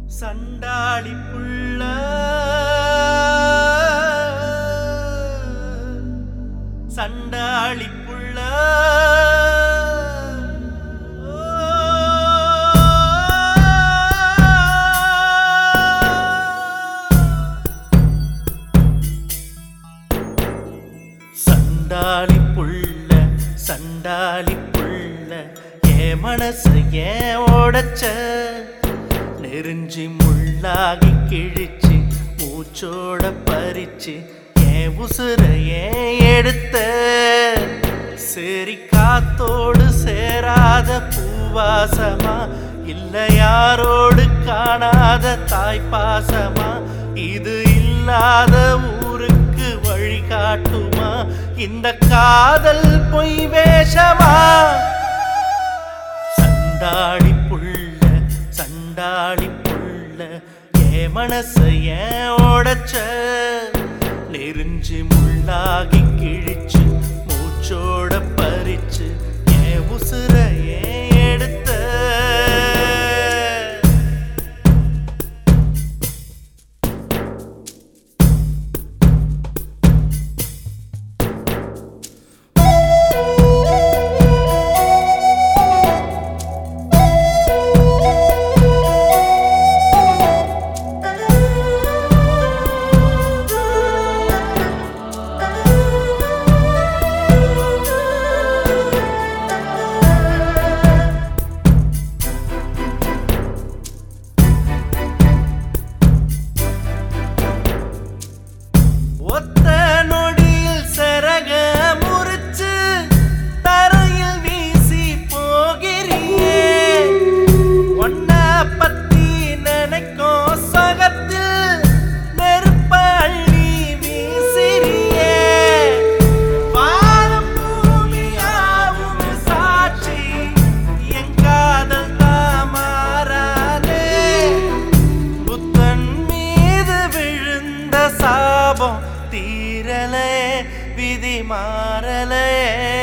சண்டாளி புள்ள சண்டாளி புள்ள சண்டாளி புள்ள சண்டாளி புள்ள ஏ மனசு ஏன் ஓடச்ச நெருஞ்சி முள்ளாகி கிழிச்சு மூச்சோட பறிச்சு ஏன் உசுர ஏன் எடுத்த சரி காத்தோடு சேராத பூவாசமா இல்ல யாரோடு காணாத தாய் பாசமா இது இல்லாத ஊருக்கு வழி காட்டுமா இந்த காதல் பொய் வேஷமா சண்டாளி புள்ள சண்டாளி புள்ள ஏ மனச ஏன் ஓடச்ச நெருஞ்சி முள்ளாகி கிழிச்சு மூச்சோட பறிச்சு ஏன் உசுர ஏன் எடுத்த ஒத்த நொடியில் சரக முறிச்சு தரையில் வீசி போகிறியே ஒன்ன பத்தி நினைக்கும் சகத்தில் நெருப்ப அள்ளி வீசிறியே வானம் பூமியாவும் சாட்சி என் காதல் தான் மாறாதே புத்தன் மீது விழுந்த சாபம் தீரலே விதி மாறலே